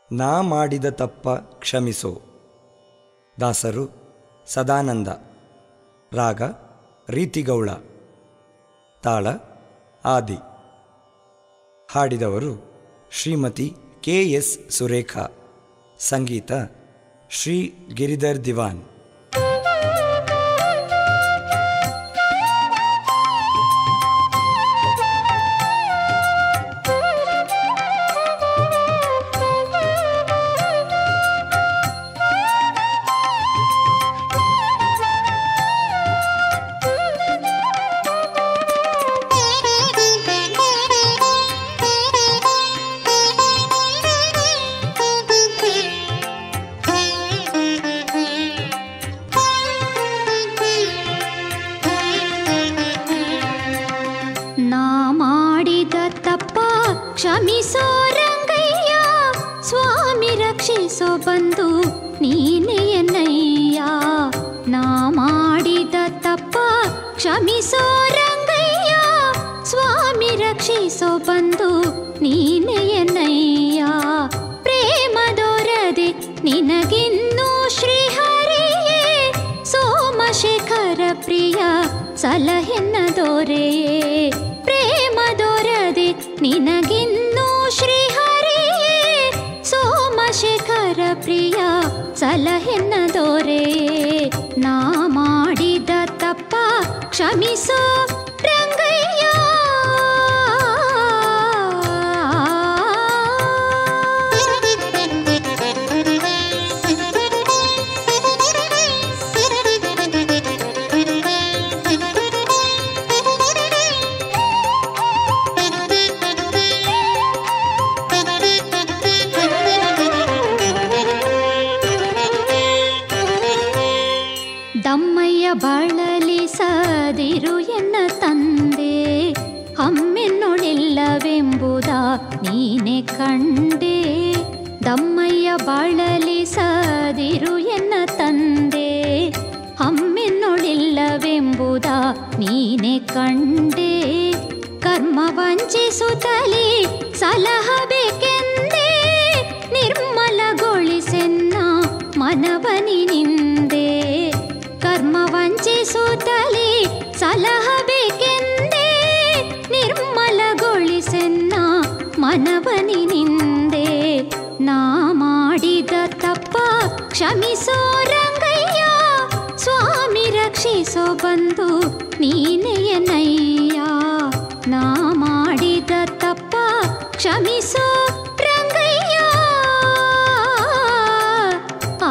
ನಾ ಮಾಡಿದ ತಪ್ಪ ಕ್ಷಮಿಸೋ ದಾಸರು ಸದಾನಂದ ರಾಗ ರೀತಿಗೌಳ ತಾಳ ಆದಿ ಹಾಡಿದವರು ಶ್ರೀಮತಿ ಕೆ ಎಸ್ ಸುರೇಖಾ ಸಂಗೀತ ಶ್ರೀ ಗಿರಿಧರ್ ದಿವಾನ್ ನಾ ಮಾಡಿದ ತಪ್ಪ ಕ್ಷಮಿಸೋ ರಂಗಯ್ಯ ಸ್ವಾಮಿ ರಕ್ಷಿಸೋ ಬಂದು ನೀನೆ ಎನ್ನಯ್ಯ ನಾ ಮಾಡಿದ ತಪ್ಪ ಕ್ಷಮಿಸೋ ರಂಗಯ್ಯ ಸ್ವಾಮಿ ರಕ್ಷಿಸೋ ಬಂದು ನೀನೆ ಎನ್ನಯ್ಯ ಪ್ರೇಮದೋರದೆ ನಿನಗಿನ್ನೂ ಶ್ರೀಹರಿಯೇ ಸೋಮಶೇಖರ ಪ್ರಿಯ ಸಲಹೆನ್ನ ದೊರೆಯೇ ಪ್ರೇಮದೊರದೆ ನಿನಗಿನ್ನೂ ಶ್ರೀಹರಿಯೇ ಸೋಮಶೇಖರ ಪ್ರಿಯ ಸಲಹೆನ್ನ ದೊರೆಯೇ ನಾ ಮಾಡಿದ ತಪ್ಪ ಕ್ಷಮಿಸೋ ರಂಗಯ್ಯ ದಮ್ಮಯ್ಯ ಬಳಲಿಸದಿರು ಎನ್ನ ತಂದೆ ಹಮ್ಮೆನ್ನೊಳಿಲ್ಲವೆಂಬುದ ನೀನೆ ಕಂಡೆ ದಮ್ಮಯ್ಯ ಬಳಲಿಸದಿರು ಎನ್ನ ತಂದೆ ಹಮ್ಮೆನ್ನೊಳಿಲ್ಲವೆಂಬುದ ನೀನೆ ಕಂಡೆ ಕರ್ಮ ವಂಚಿಸುತ್ತಲೇ ಸಲಹಬೇಕೆಂದೇ ನಿರ್ಮಲಗೊಳಿಸೆನ್ನ ಮನವನಿ ನಿಂದೆ ಕರ್ಮ ವಂಚಿಸುತ್ತಲೇ ಸಲಹಬೇಕೆಂದೇ ನಿರ್ಮಲಗೊಳಿಸೆನ್ನ ಮನವನಿ ನಿಂದೆ ನಾ ಮಾಡಿದ ತಪ್ಪ ಕ್ಷಮಿಸೋ ರಂಗಯ್ಯ ಸ್ವಾಮಿ ರಕ್ಷಿಸೋ ಬಂದು ನೀನೆಯನಯ್ಯ ನಾ ಮಾಡಿದ ತಪ್ಪ ಕ್ಷಮಿಸೋ ರಂಗಯ್ಯ ಆ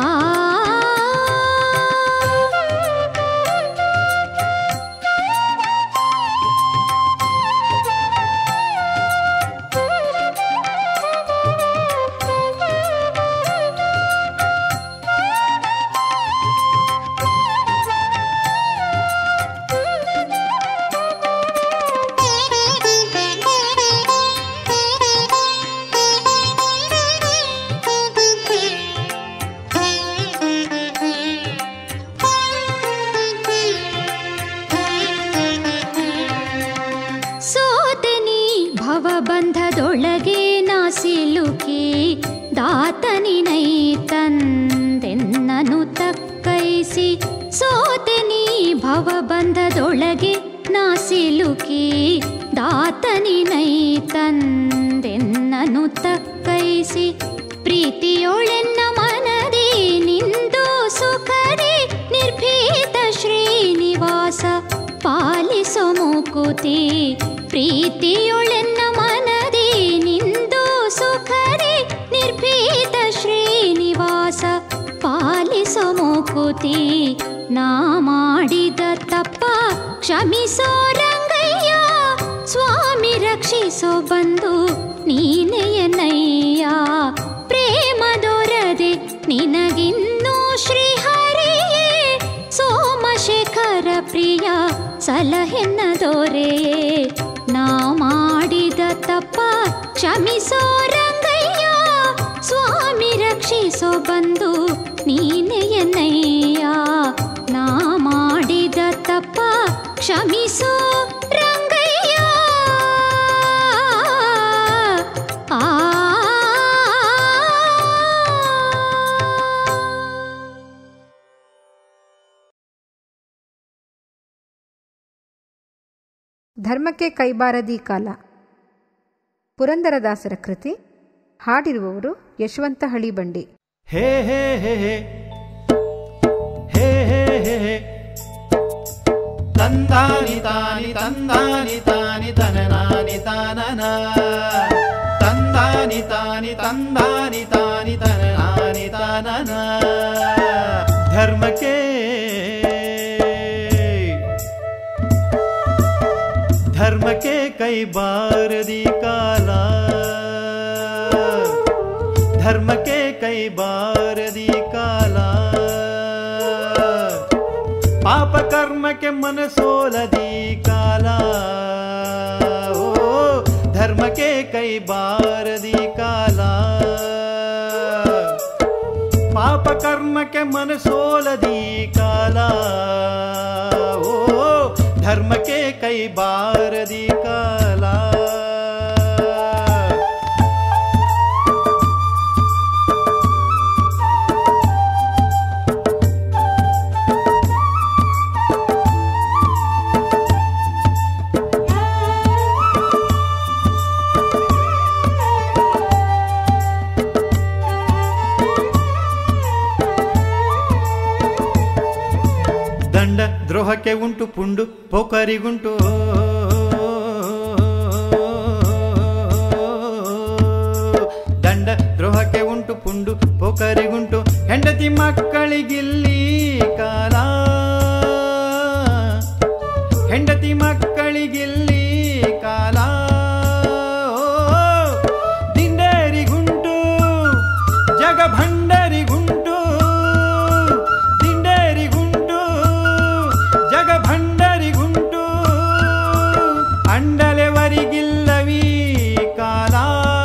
ಸೋತನಿ ಭವಬಂಧದೊಳಗೆ ನಾ ಸಿಲುಕಿ ದಾತನಿನೈ ತಂದೆನ್ನನು ತಕ್ಕೈಸಿ ಸೋತನಿ ಭವಬಂಧದೊಳಗೆ ನಾ ಸಿಲುಕಿ ದಾತನಿನೈ ತಂದೆನ್ನನು ತಕ್ಕೈಸಿ ಪ್ರೀತಿಯೊಳೆನ್ನ ಮನದಿ ನಿಂದು ಸುಖದಿ ನಿರ್ಭೀತ ಶ್ರೀನಿವಾಸ ಪಾಲಿಸೋ ಮುಕುತಿ ಪ್ರೀತಿಯೊಳೆನ್ನ ಮನದಿ ನಿಂದು ಸುಖದಿ ನಿರ್ಭೀತ ಶ್ರೀನಿವಾಸ ಪಾಲಿಸೋ ಮುಕುತಿ ನಾ ಮಾಡಿದ ತಪ್ಪ ಕ್ಷಮಿಸೋ ರಂಗಯ್ಯ ಸ್ವಾಮಿ ರಕ್ಷಿಸೋ ಬಂದು ನೀನೆಯನಯ್ಯ ಪ್ರೇಮದೊರದೆ ನಿನಗಿನ್ನೂ ಶ್ರೀಹರಿಯೇ ಸೋಮಶೇಖರ ಪ್ರಿಯ ಸಲಹೆನ್ನ ದೊರೆಯೇ ನಾ ಮಾಡಿದ ತಪ್ಪ ಕ್ಷಮಿಸೋ ರಂಗಯ್ಯ ಸ್ವಾಮಿ ರಕ್ಷಿಸೋ ಬಂದು ನೀನೆಯನಯ್ಯ ನಾ ಮಾಡಿದ ತಪ್ಪ ಕ್ಷಮಿಸೋ ರಂಗಯ್ಯ ಆ ಧರ್ಮಕ್ಕೆ ಕೈಬಾರದಿ ಕಾಲ ಪುರಂದರದಾಸರ ಕೃತಿ ಹಾಡಿರುವವರು ಯಶವಂತ ಹಳಿಬಂಡಿ ಹೇ ಹೇ ಹೇ ಹೇ ಹೇ ಹೇ ಹೇ ಹೇ ತಂದಾನಿ ತಾನಿ ತಂದಾನಿ ತಾನಿ ತನನಾನಿ ತಾನನ ತಂದಾನಿ ತಾನಿ ತಂದಾನಿ ತಾನಿ ತನನಾನಿ ತಾನನ ಧರ್ಮಕ್ಕೆ ಧರ್ಮಕ್ಕೆ ಕೈ ಬಾರದಿ ಕಾಲ ಧರ್ಮಕ್ಕೆ ಕೈ ಬಾರದಿ ಕಾಲ ಪಾಪ ಕರ್ಮಕ್ಕೆ ಮನಸೋಲದಿ ಕಾಲ ಓ ಧರ್ಮಕ್ಕೆ ಕೈ ಬಾರದಿ ಕಾಲ ಪಾಪ ಕರ್ಮಕ್ಕೆ ಮನಸೋಲದಿ ಕಾಲ ಓ ಧರ್ಮಕ್ಕೆ ಕೈ ಬಾರದಿ ಕಾಲ ದಂಡ ದ್ರೋಹಕ್ಕೆ ಉಂಟು ಪುಂಡು ಪೋಕರಿಗುಂಟು ದಂಡ ದ್ರೋಹಕ್ಕೆ ಉಂಟು ಪುಂಡು ಪೋಕರಿಗುಂಟು ಹೆಂಡತಿ ಮಕ್ಕಳಿಗಿಲ್ಲಿ ಕಾಲ ಹೆಂಡತಿ ಮಕ್ಕಳಿಗಿಲ್ಲಿ ಕಾಲ ಓ, ದಿಂಡೇರಿಗುಂಟು ಜಗ ಭಂಡರಿಗುಂಟು ದಿಂಡೇರಿಗುಂಟು ಜಗ ಭಂಡರಿಗುಂಟು ಅಂಡಲೆವರಿಗಿಲ್ಲವೀ ಕಾಲ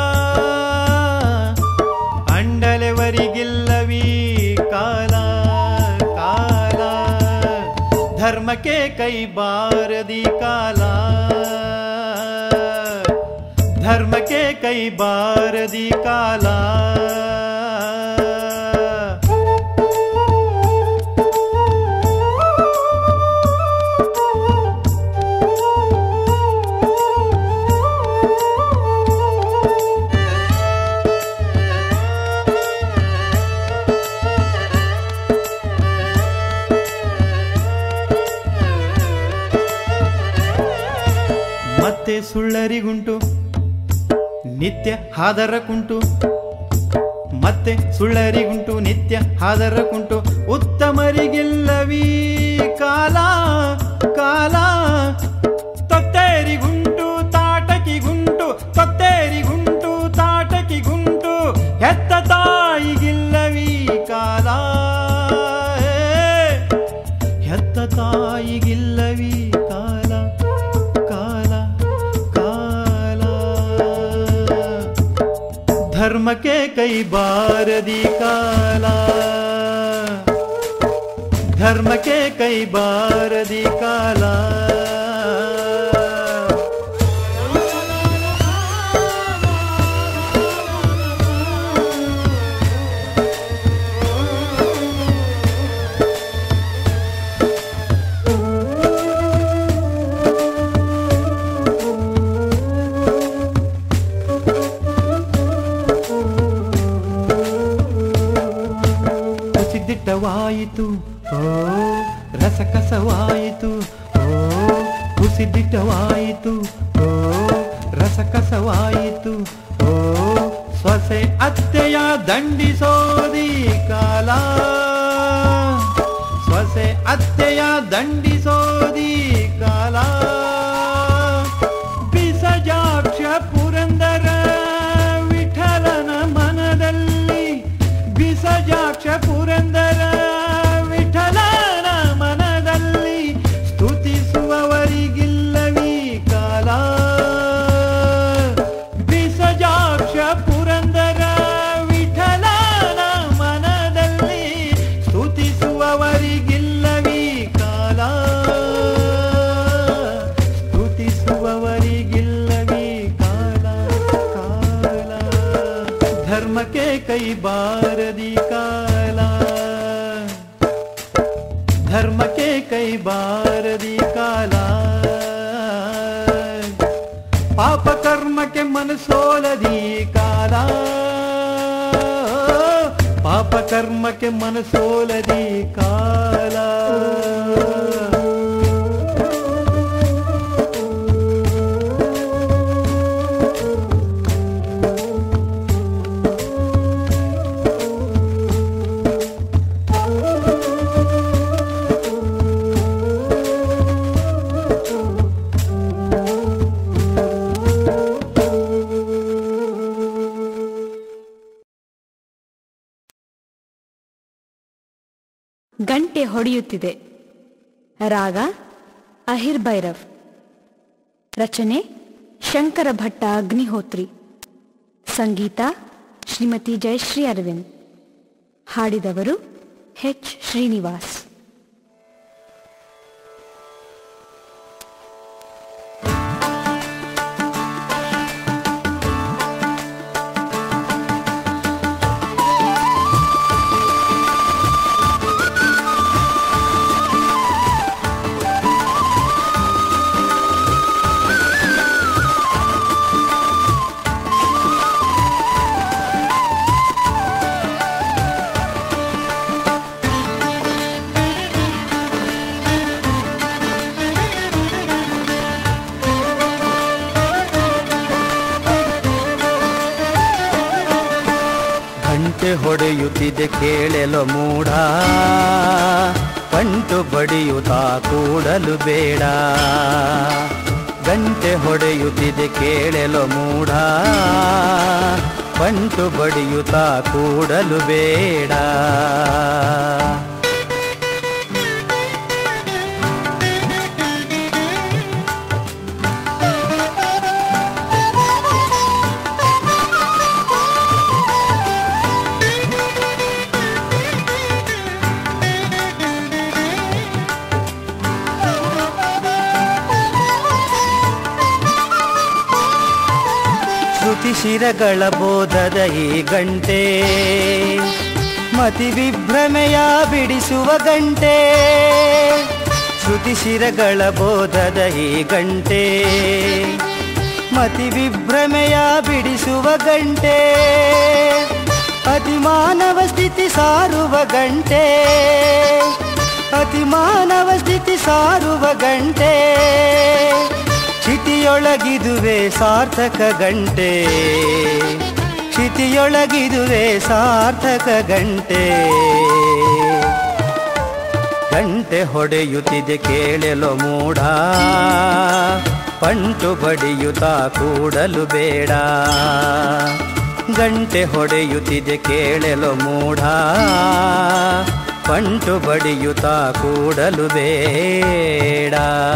ಅಂಡಲೆವರಿಗಿಲ್ಲವೀ ಕಾಲ ಕಾಲ ಧರ್ಮಕ್ಕೆ ಕೈ ಬಾರದಿ ಕಾಲ ಧರ್ಮಕ್ಕೆ ಕೈ ಬಾರದಿ ಕಾಲ ಮತ್ತೆ ಸುಳ್ಳರಿಗುಂಟು ನಿತ್ಯ ಹಾದರ ಕುಂಟು ಮತ್ತೆ ಸುಳ್ಳರಿಗುಂಟು ನಿತ್ಯ ಹಾದರ ಕುಂಟು ಉತ್ತಮರಿಗಿಲ್ಲವೀ ಕಾಲ ಕಾಲ ತೊತ್ತೇರಿಗುಂಟು ತಾಟಕಿಗುಂಟು ತೊತ್ತೇರಿಗುಂಟು ತಾಟಕಿಗುಂಟು ಹೆತ್ತ ತಾಯಿಗಿಲ್ಲವೀ ಕಾಲ ಏ, ಹೆತ್ತ ತಾಯಿಗಿಲ್ಲವೀ ಕಾಲ ಕಾಲ ಕಾಲ ಧರ್ಮಕ್ಕೆ ಕೈ ಬಾರದಿ ಕಾಲ ಧರ್ಮಕ್ಕೆ ಕೈ ಬಾರದಿ ಕಾಲ ಕುಸಿದಿಟ್ಟವಾಯಿತು ಓ ರಸಕಸವಾಯಿತು ಓ ಕುಸಿದಿಟ್ಟವಾಯಿತು ಓ ರಸಕಸವಾಯಿತು ಓ ಸೊಸೆ ಅತ್ತೆಯ ದಂಡಿಸೋದಿ ಕಾಲ ಸೊಸೆ ಅತ್ತೆಯ ದಂಡಿಸೋದಿ ಕಾಲ ಬಿಸಜಾಕ್ಷ ಪುರಂದರ ವಿಠಲನ ಮನದಲ್ಲಿ ಬಿಸಜಾಕ್ಷ ಪುರಂದರ ವಿಠಲನ ಮನದಲ್ಲಿ ಸ್ತುತಿಸುವವರಿಗಿಲ್ಲವೀ ಕಾಲ ಬಿಸಜಾಕ್ಷ ಪುರಂದರ ವಿಠಲನ ಮನದಲ್ಲಿ ಸ್ತುತಿಸುವವರಿಗಿಲ್ಲವೀ ಕಾಲ ಸ್ತುತಿಸುವವರಿಗಿಲ್ಲವೀ ಕಾಲ ಕಾಲ ಧರ್ಮಕ್ಕೆ ಕೈ ಬಾರದಿ ಕಾಲ ಧರ್ಮಕ್ಕೆ ಕೈ ಬಾರದಿ ಕಾಲ ಕರ್ಮಕ್ಕೆ ಮನಸೋಲದಿ ಕಾಲ ಪಾಪ ಕರ್ಮಕ್ಕೆ ಮನಸೋಲದಿ ಕಾಲ ಗಂಟೆ ಹೊಡೆಯುತ್ತಿದೆ ರಾಗ ಅಹಿರ್ ಭೈರವ್ ರಚನೆ ಶಂಕರ ಭಟ್ಟ ಅಗ್ನಿಹೋತ್ರಿ ಸಂಗೀತ ಶ್ರೀಮತಿ ಜಯಶ್ರೀ ಅರವಿಂದ್ ಹಾಡಿದವರು ಎಚ್ ಶ್ರೀನಿವಾಸ್ ಗಂಟೆ ಹೊಡೆಯುತ್ತಿದೆ ಕೇಳಲು ಮೂಢ ಪಂಟು ಬಡಿಯುತ್ತಾ ಕೂಡಲು ಬೇಡ ಗಂಟೆ ಹೊಡೆಯುತ್ತಿದೆ ಕೇಳಲು ಮೂಢ ಪಂಟು ಬಡಿಯುತ್ತಾ ಕೂಡಲು ಬೇಡ ಶ್ರುತಿ ಶಿರಗಳ ಬೋಧದ ಈ ಗಂಟೆ ಮತಿ ವಿಭ್ರಮೆಯ ಬಿಡಿಸುವ ಗಂಟೆ ಶ್ರುತಿ ಶಿರಗಳ ಬೋಧದ ಈ ಗಂಟೆ ಮತಿ ವಿಭ್ರಮೆಯ ಬಿಡಿಸುವ ಗಂಟೆ ಅತಿ ಮಾನವ ಸ್ಥಿತಿ ಸಾರುವ ಗಂಟೆ ಅತಿ ಮಾನವ ಸ್ಥಿತಿ ಸಾರುವ ಗಂಟೆ ಕ್ಷಿತಿಯೊಳಗಿದುವೆ ಸಾರ್ಥಕ ಗಂಟೆ ಕ್ಷಿತಿಯೊಳಗಿದುವೆ ಸಾರ್ಥಕ ಗಂಟೆ ಗಂಟೆ ಹೊಡೆಯುತ್ತಿದೆ ಕೇಳಲು ಮೂಢ ಪಂಟು ಬಡಿಯುತ್ತಾ ಕೂಡಲು ಬೇಡ ಗಂಟೆ ಹೊಡೆಯುತ್ತಿದೆ ಕೇಳಲು ಮೂಢ ಪಂಟು ಬಡಿಯುತ್ತಾ ಕೂಡಲು ಬೇಡ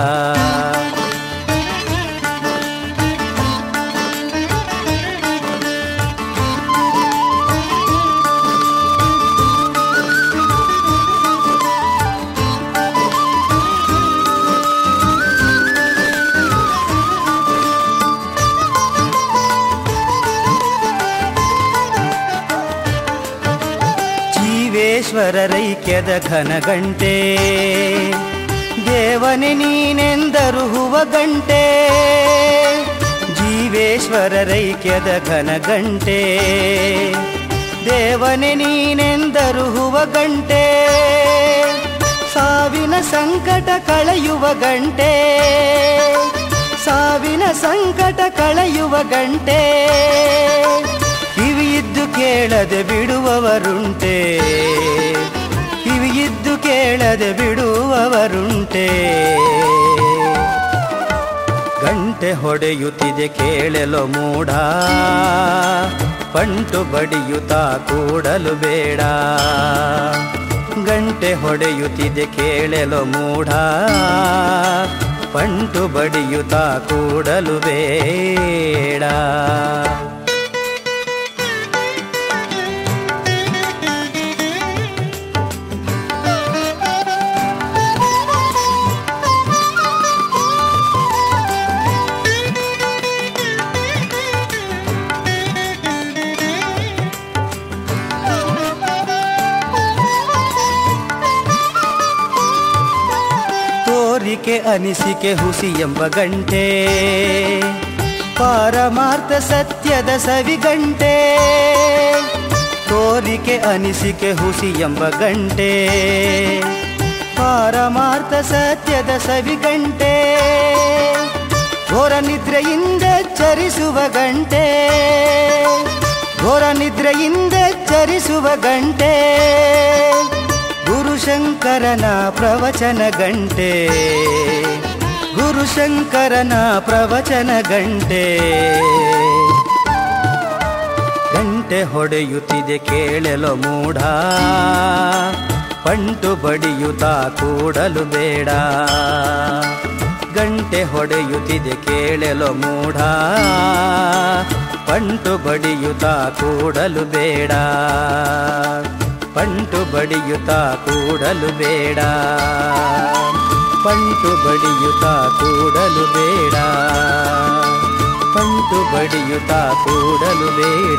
ಜೀವೇಶ್ವರರೈಕ್ಯದ ಘನ ಗಂಟೆ ದೇವನೇ ನೀನೆಂದರು ಹೂವ ಗಂಟೆ ಜೀವೇಶ್ವರರೈಕ್ಯದ ಘನ ಗಂಟೆ ದೇವನೇ ನೀನೆಂದರು ಹೂವ ಗಂಟೆ ಸಾವಿನ ಸಂಕಟ ಕಳೆಯುವ ಗಂಟೆ ಸಾವಿನ ಸಂಕಟ ಕಳೆಯುವ ಗಂಟೆ ಕಿವಿಯಿದ್ದು ಕೇಳದೆ ಬಿಡುವವರುಂಟೆ ಕಿವಿಯಿದ್ದು ಕೇಳದೆ ಬಿಡುವವರುಂಟೆ ಗಂಟೆ ಹೊಡೆಯುತ್ತಿದೆ ಕೇಳಲು ಮೂಢ ಪಂಟು ಬಡಿಯುತ್ತಾ ಕೂಡಲು ಬೇಡ ಗಂಟೆ ಹೊಡೆಯುತ್ತಿದೆ ಕೇಳಲು ಮೂಢ ಪಂಟು ಬಡಿಯುತ್ತಾ ಕೂಡಲು ಬೇಡ ತೋರಿಕೆ ಅನಿಸಿಕೆ ಹುಸಿ ಎಂಬ ಗಂಟೆ ಪಾರಮಾರ್ಥ ಸತ್ಯದ ಸವಿಗಂಟೆ ತೋರಿಕೆ ಅನಿಸಿಕೆ ಹುಸಿ ಎಂಬ ಗಂಟೆ ಪಾರಮಾರ್ಥ ಸತ್ಯದ ಸವಿಗಂಟೆ ಘೋರ ನಿದ್ರೆಯಿಂದ ಚರಿಸುವ ಗಂಟೆ ಘೋರ ನಿದ್ರೆಯಿಂದ ಚರಿಸುವ ಗಂಟೆ ಗುರುಶಂಕರನ ಪ್ರವಚನ ಗಂಟೆ ಗುರುಶಂಕರನ ಪ್ರವಚನ ಗಂಟೆ ಗಂಟೆ ಹೊಡೆಯುತ್ತಿದೆ ಕೇಳಲು ಮೂಢ ಪಂಟು ಬಡಿಯುತ್ತಾ ಕೂಡಲು ಬೇಡ ಗಂಟೆ ಹೊಡೆಯುತ್ತಿದೆ ಕೇಳಲು ಮೂಢ ಪಂಟು ಬಡಿಯುತ್ತಾ ಕೂಡಲು ಬೇಡ ಪಂಟು ಬಡಿಯುತ್ತಾ ಕೂಡಲು ಬೇಡ ಪಂಟು ಬಡಿಯುತ್ತಾ ಕೂಡಲು ಬೇಡ ಪಂಟು ಬಡಿಯುತ್ತಾ ಕೂಡಲು ಬೇಡ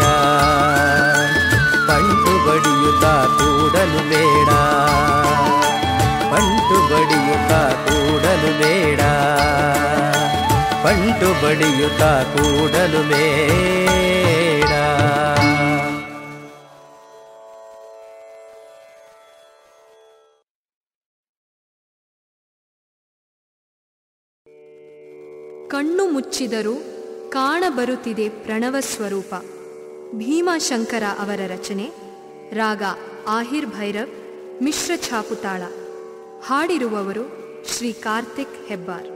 ಪಂಟು ಬಡಿಯುತ್ತಾ ಕೂಡಲು ಬೇಡ ಪಂಟು ಬಡಿಯುತ್ತಾ ಕೂಡಲು ಬೇಡ ಪಂಟು ಬಡಿಯುತ್ತಾ ಕೂಡಲು ಬೇಡ ಕಣ್ಣು ಮುಚ್ಚಿದರೂ ಕಾಣಬರುತ್ತಿದೆ ಪ್ರಣವ ಸ್ವರೂಪ ಭೀಮಾಶಂಕರ ಅವರ ರಚನೆ ರಾಗ ಆಹಿರ್ ಭೈರವ್ ಮಿಶ್ರ ಛಾಪುತಾಳ ಹಾಡಿರುವವರು ಶ್ರೀ ಕಾರ್ತಿಕ್ ಹೆಬ್ಬಾರ್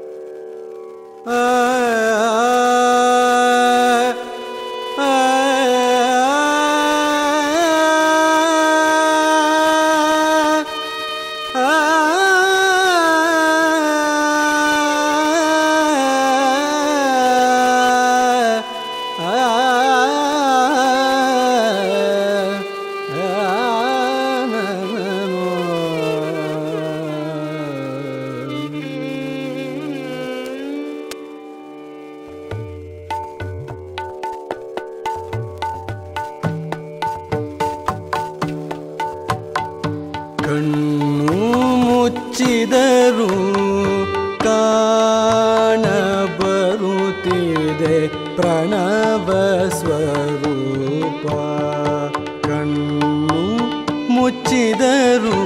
ಕಣ್ಣು ಮುಚ್ಚಿದರು ಕಾಣಬರುತ್ತಿದೆ ಪ್ರಣವ ಸ್ವರೂಪ ಕಣ್ಣು ಮುಚ್ಚಿದರು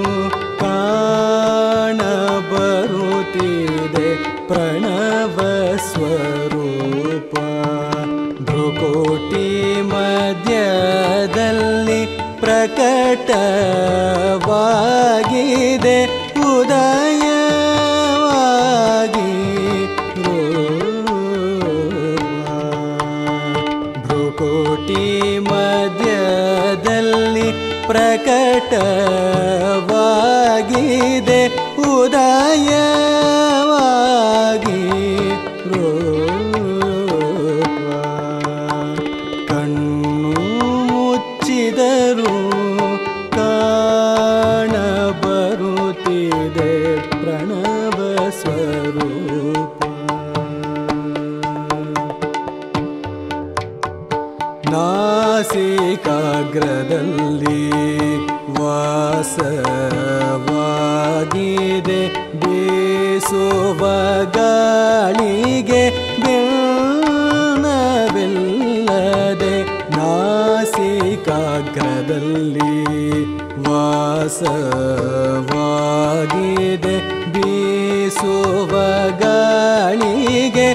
ಕಾಣಬರುತ್ತಿದೆ ಪ್ರಣವ ಸ್ವರೂಪ ಭ್ರುಕೋಟಿ ಮಧ್ಯದಲ್ಲಿ ಪ್ರಕಟವಾಗಿದೆ ಉದಯವಾಗಿ ಭ್ರುಕೋಟಿ ಮಧ್ಯದಲ್ಲಿ ಪ್ರಕಟವಾಗಿದೆ ಉದಯವಾಗಿ ರೂಪ ಕಣ್ಣು ಮುಚ್ಚಿದರು ಕಾಣಬರುತ್ತಿದೆ ಪ್ರಣವ ಸ್ವರೂಪ ನಾಸಿಕಾಗ್ರದಲ್ಲಿ ವಾಸವಾಗಿದೆ ಬೀಸುವ ಗಾಳಿಗೆ ಬೆಲ್ಲವಿಲ್ಲದೆ ನಾಸಿಕಾಗ್ರದಲ್ಲಿ ವಾಸವಾಗಿದೆ ಬೀಸುವ ಗಾಳಿಗೆ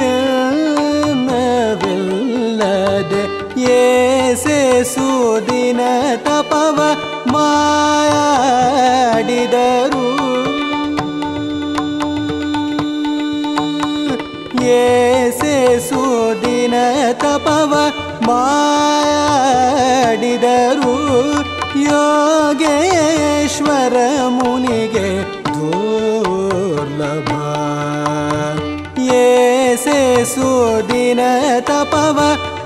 ಬೆಲ್ಲವಿಲ್ಲದೆ ಏಸೆ ಸುದಿನ ತಪವ ಮಾಡಿದರು ಏಸೆ ಸುದಿನ ತಪವ ಮಾಡಿದರು ಯೋಗೇಶ್ವರ ಮುನಿಗೆ ದುರ್ಲಭ ಏಸೆ ಸುದಿನ ತಪವ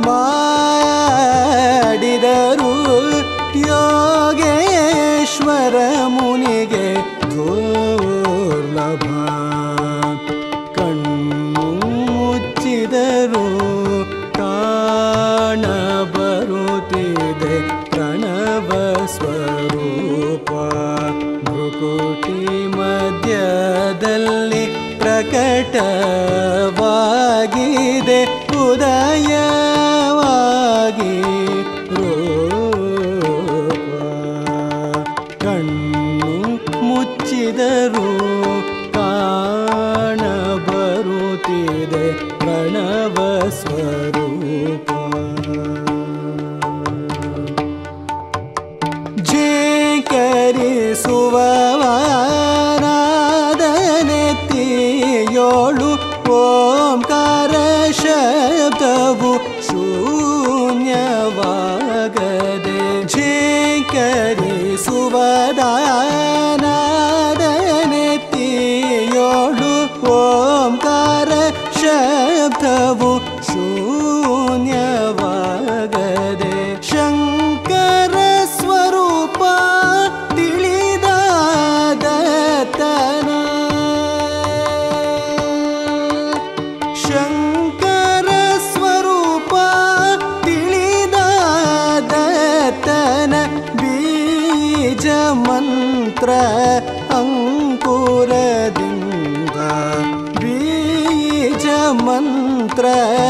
ಮಾಡಿದರು ಯೋಗೇಶ್ವರ ಮುನಿಗೆ ದುರ್ಲಭ ಕಣ್ಣು ಮುಚ್ಚಿದರು ಕಾಣಬರುತ್ತಿದೆ ಪ್ರಣವ ಸ್ವರೂಪ ಭೃಕುಟಿ ಮಧ್ಯದಲ್ಲಿ ಪ್ರಕಟವಾಗಿದೆ ಸ್ವೀಕರಿಸುವದಾನದನೆತ್ತಿಯೋಳು ಓಂಕಾರ ಶಬ್ದವು ಶೂನ್ಯವಾಗದೆ ಶಂಕರ ಸ್ವರೂಪ ತಿಳಿದಾದತನ ಶಂಕರ ಸ್ವರೂಪ ತಿಳಿದಾದತನ ಬೀಜ ಮಂತ್ರ ಅಂಕುರದಿಂದ ಬೀಜ ಮಂತ್ರ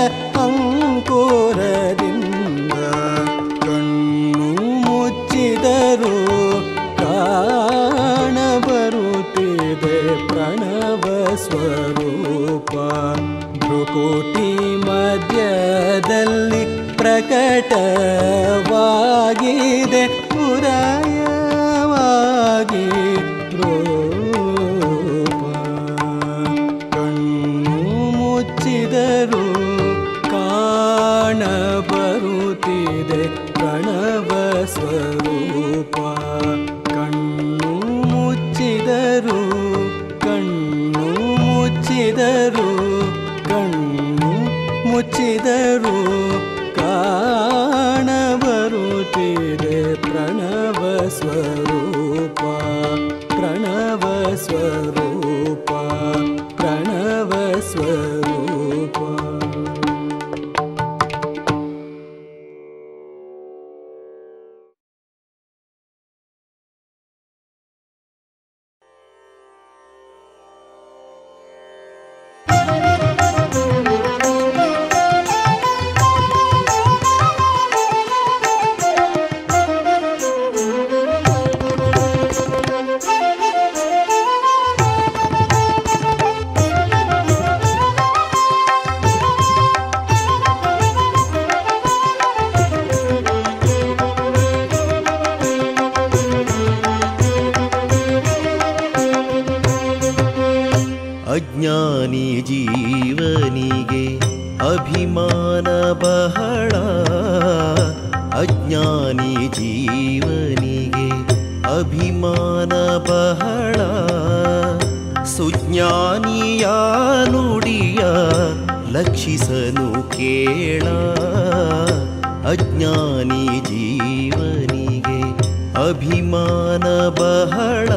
ಅಂಕುರದಿಂದ ಕಣ್ಣು ಮುಚ್ಚಿದರು ಕಾಣಬರುತ್ತಿದೆ ಪ್ರಣವ ಸ್ವರೂಪ ಭ್ರುಕುಟಿ ಮಧ್ಯದಲ್ಲಿ ಪ್ರಕಟವಾಗಿದೆ ಪುರಾಯವಾಗಿ ರೂಪ ಕಣ್ಣು ಮುಚ್ಚಿದರು ಕಾಣಬರುತ್ತಿದೆ ಪ್ರಣವ ಸ್ವರೂಪ ಕಣ್ಣು ಮುಚ್ಚಿದರು ಕಣ್ಣು ಮುಚ್ಚಿದರು ಕಣ್ಣು ಮುಚ್ಚಿದರು ಕಾಣಬರುತ್ತಿದೆ ಪ್ರಣವ ಸ್ವರೂಪ ಪ್ರಣವ ಸ್ವರೂಪ ಪ್ರಣವ ಸ್ವರೂಪ ಅಜ್ಞಾನಿ ಜೀವನಿಗೆ ಅಭಿಮಾನ ಬಹಳ ಅಜ್ಞಾನಿ ಜೀವನಿಗೆ ಅಭಿಮಾನ ಬಹಳ ಸುಜ್ಞಾನಿಯ ನುಡಿಯ ಲಕ್ಷಿಸನು ಕೇಳ ಅಜ್ಞಾನಿ ಜೀವನಿಗೆ ಅಭಿಮಾನ ಬಹಳ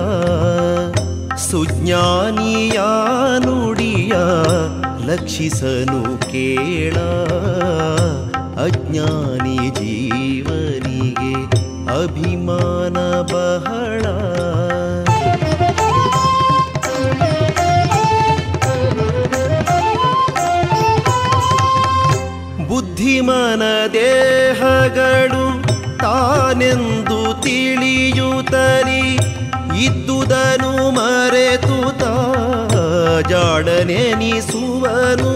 ಸುಜ್ಞಾನಿಯ ನುಡಿಯ ಲಕ್ಷಿಸನು ಕೇಳ ಅಜ್ಞಾನಿ ಜೀವನಿಗೆ ಅಭಿಮಾನ ಬಹಳ ಬುದ್ಧಿಮನ ದೇಹಗಳು ತಾನೆಂದು ತಿಳಿಯುತ್ತಲಿ ಇದ್ದುದನು ಮರೆತು ತಾ ಜಾಡನೆನಿಸುವನು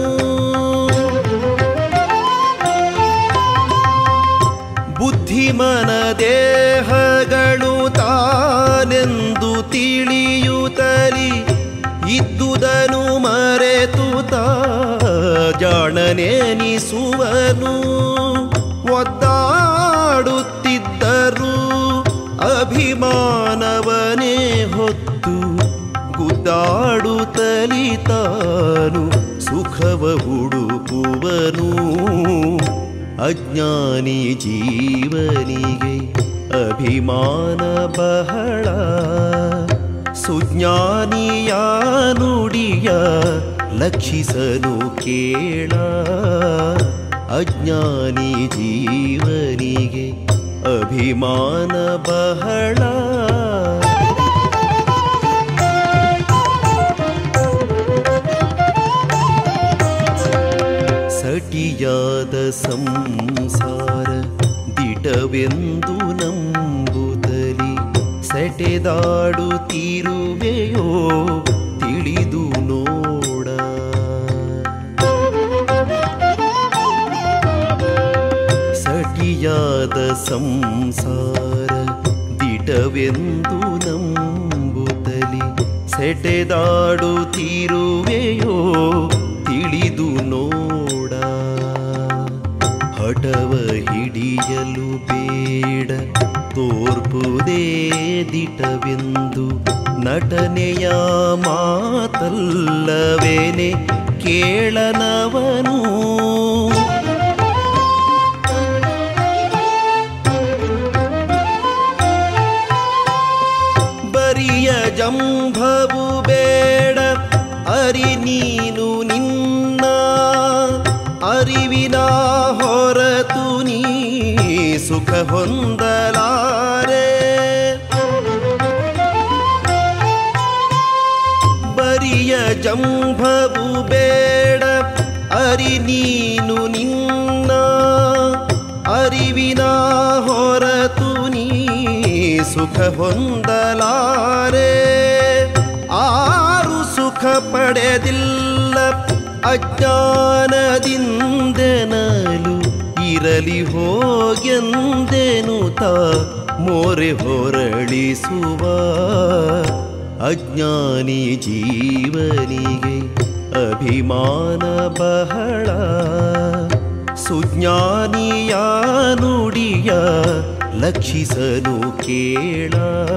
ಬುದ್ಧಿಮನ ದೇಹಗಳು ತಾನೆಂದು ತಿಳಿಯುತ್ತಲಿ ಇದ್ದುದನು ಮರೆತು ತಾ ಜಾಣನೆನಿಸುವನು ಒದ್ದಾಡುತ್ತಿದ್ದರು ಅಭಿಮಾನವನೇ ಹೊತ್ತು ಗುದ್ದಾಡುತ್ತಲಿ ತಾನು ಸುಖವ ಹುಡುಕುವನು ಅಜ್ಞಾನಿ ಜೀವನಿಗೆ ಅಭಿಮಾನ ಬಹಳ ಸುಜ್ಞಾನಿಯ ನುಡಿಯ ಲಕ್ಷಿಸನು ಕೇಳ ಅಜ್ಞಾನಿ ಜೀವನಿಗೆ ಅಭಿಮಾನ ಬಹಳ ಸಟಿಯಾದ ಸಂಸಾರ ದಿಟವೆಂದು ನಂಬುತ್ತಲಿ ಸೆಟೆದಾಡುತ್ತಿರುವೆಯೋ ತಿಳಿದು ನೋಡ ಸಟಿಯಾದ ಸಂಸಾರ ದಿಟವೆಂದು ನಂಬುತ್ತಲಿ ಸೆಟೆದಾಡುತ್ತಿರುವೆಯೋ ತಿಳಿದು ನೋಡ ಹಠವ ಹಿಡಿಯಲು ಬೇಡ ತೋರ್ಪುದೇ ದಿಟವೆಂದು ನಟನೆಯ ಮಾತಲ್ಲವೇನೆ ಕೇಳನವನು ಬರಿಯ ಜಂಭವು ಬೇಡ ಅರಿ ನೀನು ನಿನ್ನ ಅರಿವಿನ ಹೊರತು ನೀ ಸುಖ ಹೊಂದಲಾರೆ ಬರಿಯ ಜಂಭವು ಬೇಡ ಅರಿ ನೀನು ನಿನ್ನ ಅರಿವಿನ ಹೊರತು ನೀ ಸುಖ ಹೊಂದಲಾರೆ ಆರು ಸುಖ ಪಡೆದಿಲ್ಲ ಅಜ್ಞಾನದಿಂದೆನಲು ಇರಲಿ ಹೋಗೆಂದೆನು ತಾ ಮೋರೆ ಹೊರಳಿಸುವ ಅಜ್ಞಾನಿ ಜೀವನಿಗೆ ಅಭಿಮಾನ ಬಹಳ ಸುಜ್ಞಾನಿಯ ನುಡಿಯ ಲಕ್ಷಿಸಲು ಕೇಳ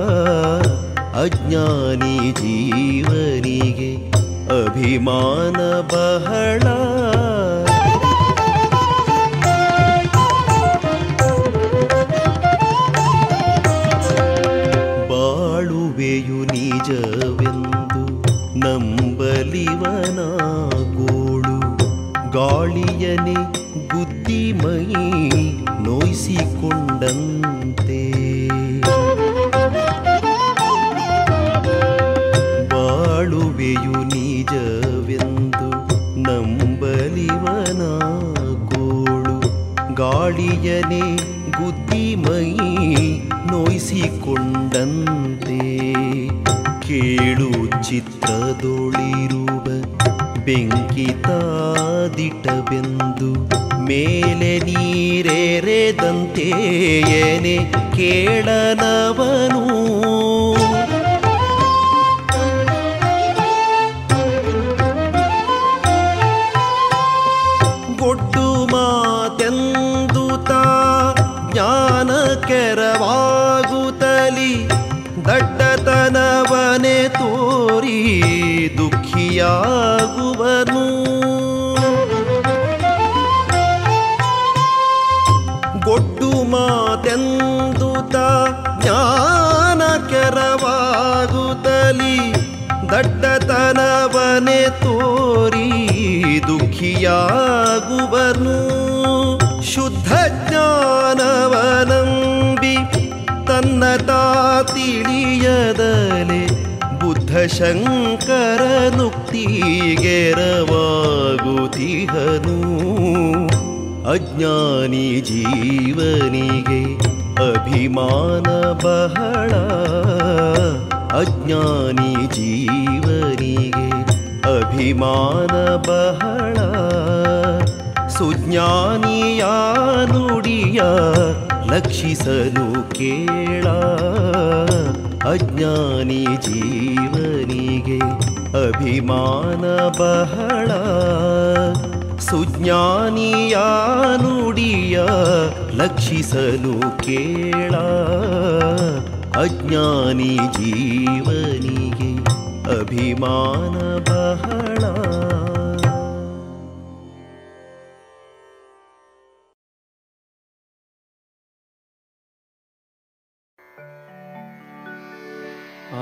ಅಜ್ಞಾನಿ ಜೀವನಿಗೆ ಅಭಿಮಾನ ಬಹಳ ಬಾಳುವೆಯು ನಿಜವೆಂದು ನಂಬಲಿವನ ಗೋಳು ಗಾಳಿಯನೆ ಗುದ್ದಿಮೈ ನೋಯಿಸಿಕೊಂಡಂತೆ ಬಾಳುವೆಯು ನಿಜವೆಂದು ನಂಬಲಿವನ ಗೋಳು ಗಾಳಿಯನೆ ಗುದ್ದಿಮೈ ನೋಯಿಸಿಕೊಂಡಂತೆ ಕೇಳು ಚಿತ್ರದೊಳಿರುವ ಬೆಂಕಿತಾದಿಟವೆಂದು ಮೇಲೆ ನೀರೆರೆದಂತೆಯೇನೆ ಕೇಳನವನು ಗೊಡ್ಡು ಮಾತೆಂದು ತಾ ಜ್ಞಾನ ಕೆರವಾಗುತ್ತಲಿ ದಡ್ಡತನವನೆ ತೋರಿ ದುಃಖಿಯಾಗುವನು ಗೊಡ್ಡು ಮಾತೆಂದು ತಾ ಜ್ಞಾನ ಕೆರವಾಗುತ್ತಲಿ ದಡ್ಡತನವನೆ ತೋರಿ ದುಃಖಿಯಾಗುವನು ಶುದ್ಧ ಜ್ಞಾನವನಂಬಿ ತನ್ನ ತಾ ತಿಳಿಯದಲೆ ಬುದ್ಧ ಶಂಕರನುಕ್ತಿಗೆರವಾಗುತಿಹನು ಅಜ್ಞಾನಿ ಜೀವನಿಗೆ ಅಭಿಮಾನ ಬಹಳ ಅಜ್ಞಾನಿ ಜೀವನಿಗೆ ಅಭಿಮಾನ ಬಹಳ ಸುಜ್ಞಾನಿಯ ನುಡಿಯ ಲಕ್ಷಿಸಲು ಕೇಳ ಅಜ್ಞಾನಿ ಜೀವನಿಗೆ ಅಭಿಮಾನ ಬಹಳ ಸುಜ್ಞಾನಿಯ ನುಡಿಯ ಲಕ್ಷಿಸಲು ಕೇಳ ಅಜ್ಞಾನಿ ಜೀವನಿಗೆ ಅಭಿಮಾನ ಬಹಳ ಆ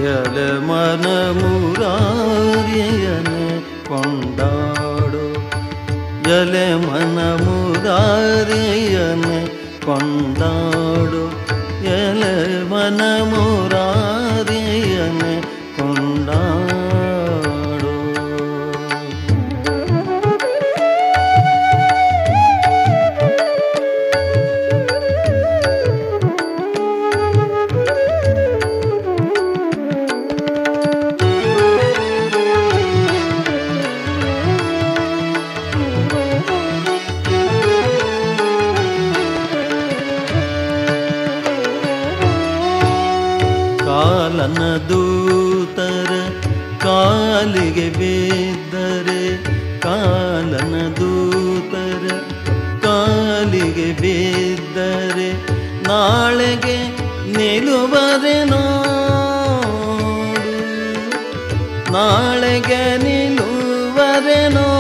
ಎಲೆ ಮನ ಮುರಾರಿಯನೆ ಕೊಂಡಾಡು ಎಲೆ ಮನ ಮುರಾರಿಯನೆ ಕೊಂಡಾಡು ಎಲೆ ಮನ ಮುರಾರಿಯನೆ ಕೊಂಡಾಡು ಕಾಲನ ದೂತರ ಕಾಲಿಗೆ ಬಿದ್ದರೆ ಕಾಲನ ದೂತರ ಕಾಲಿಗೆ ಬಿದ್ದರೆ ನಾಳೆಗೆ ನಿಲುವರೆ ನೋಡು ನಾಳೆಗೆ ನಿಲುವರೆ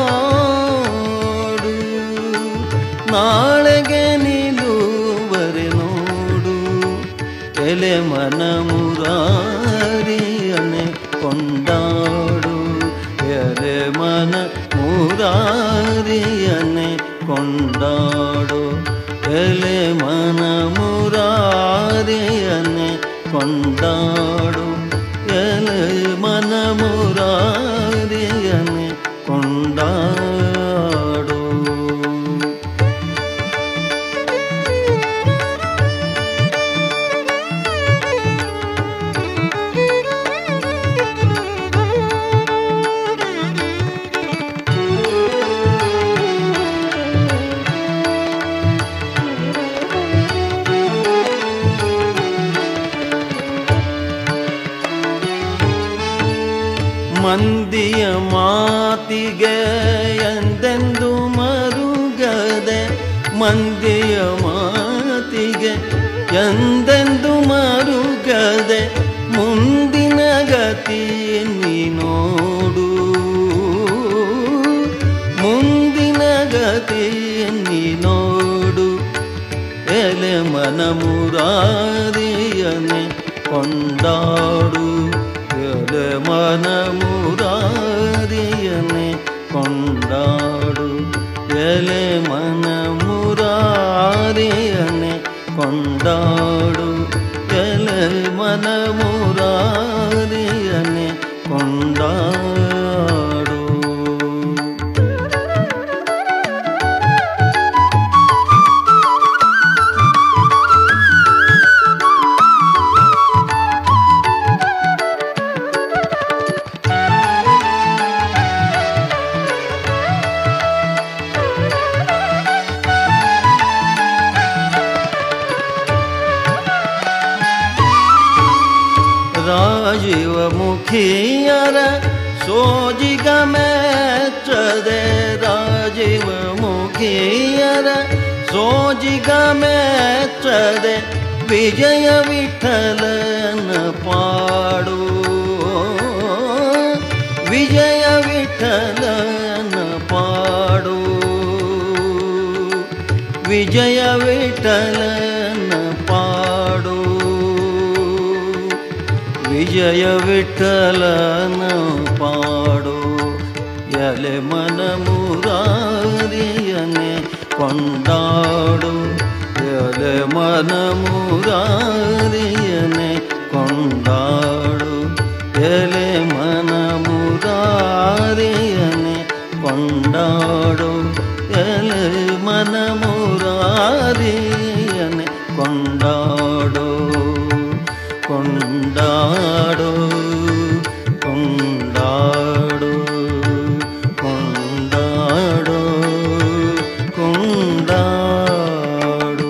ನೋಡು ನಾಳೆಗೆ ನಿಲುವರೆ ನೋಡು ಎಲೆ ಮನ ಮುರಾರಿಯನೆ ಕೊಂಡಾಡು ಎಲೆ ಮನ ಮುರಾರಿಯನೆ ಕೊಂಡಾಡು ಎಲೆ ಮನ ಮುರಾರಿಯನೆ ಕೊಂಡಾಡು ಎಲೆ ಮನ ಮುರಾರಿಯನೆ ಕೊಂಡಾಡು ಮಂದಿಯ ಮಾತಿಗೆ ಎಂದೆಂದು ಮರುಗದೆ ಮಂದಿಯ ಮಾತಿಗೆ ಎಂದೆಂದು ಮರುಗದೆ ಮುಂದಿನ ಗತಿ ನೀ ನೋಡು ಮುಂದಿನ ಗತಿ ನೀ ನೋಡು ಎಲೆ ಮನ ಮುರಾರಿಯನೆ ಕೊಂಡಾಡು ಎಲೆ ಮನ ಮುರಾರಿಯನೆ ಕೊಂಡಾಡು ಎಲೆ ಮನ ಮುರಾರಿಯನೆ ಕೊಂಡಾಡು ಎಲೆ ಮನ ಮುರಾರಿಯನೆ ಕೊಂಡಾಡು ರಾಜೀವ ಮುಖಿಯರ ಸೋಜಿಗ ಮೆಚ್ಚದೆ ರಾಜೀವ ಮುಖಿಯರ ಸೋಜಿಗ ಮೆಚ್ಚದೆ ವಿಜಯ ವಿಠಲನ ಪಾಡು ವಿಜಯ ವಿಠಲನ ಪಾಡು ವಿಜಯ ವಿಠಲನ ಪಾಡು ವಿಜಯ ವಿಠಲನ ಪಾಡು ಎಲೆ ಮನ ಮುರಾರಿಯನೆ ಕೊಂಡಾಡು ಎಲೆ ಮನ ಮುರಾರಿಯನೆ ಕೊಂಡಾಡು ಎಲೆ ಮನ ಮುರಾರಿಯನೆ ಕೊಂಡಾಡು ಎಲೆ ಮನ ಮುರಾರಿಯನೆ ಕೊಂಡಾಡು ಕೊಂಡಾಡು ಕೊಂಡಾಡು ಕೊಂಡಾಡು ಕೊಂಡಾಡು